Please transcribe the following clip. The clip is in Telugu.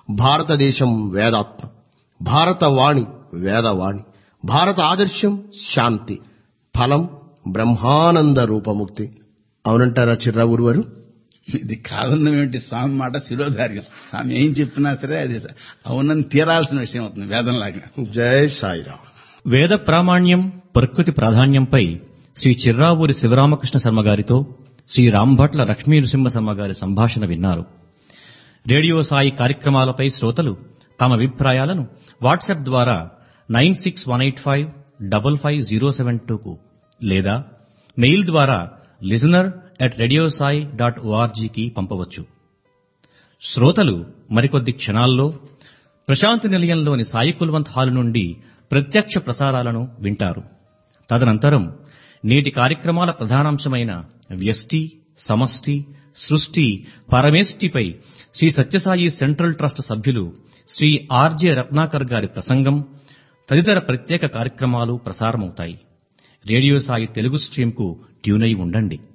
భారతదేశం వేదాత్మ భారతవాణి వేదవాణి భారత ఆదర్శం శాంతి ఫలం బ్రహ్మానంద రూపముక్తి అవునంటారా చిర్రావురు వారు ఇది కాదన్నమేంటి స్వామి మాట శిరోధార్యం స్వామి ఏం చెప్పినా సరే అది అవునని తీరాల్సిన విషయం అవుతుంది వేదంలాగా జై సాయిరామ్ వేద ప్రామాణ్యం ప్రకృతి ప్రాధాన్యంపై శ్రీ చిర్రావూరి శివరామకృష్ణ శర్మ గారితో శ్రీ రాంభట్ల లక్ష్మీ నృసింహ శర్మ గారి సంభాషణ విన్నారు రేడియో సాయి కార్యక్రమాలపై శ్రోతలు తమ అభిప్రాయాలను వాట్సాప్ ద్వారా nine six one eight five double five zero seven టూకు లేదా మెయిల్ ద్వారా listener at radio Sai dot ఓఆర్జీకి పంపవచ్చు శ్రోతలు మరికొద్ది క్షణాల్లో ప్రశాంతి నిలయంలోని సాయి కుల్వంత్ హాల్ నుండి ప్రత్యక్ష ప్రసారాలను వింటారు తదనంతరం నేటి కార్యక్రమాల ప్రధానాంశమైన వ్యష్టి సమష్టి సృష్టి పరమేష్టిపై శ్రీ సత్యసాయి సెంట్రల్ ట్రస్ట్ సభ్యులు శ్రీ ఆర్జే రత్నాకర్ గారి ప్రసంగం తదితర ప్రత్యేక కార్యక్రమాలు ప్రసారమవుతాయి రేడియో సాయి తెలుగు స్ట్రీమ్కు ట్యూనై ఉండండి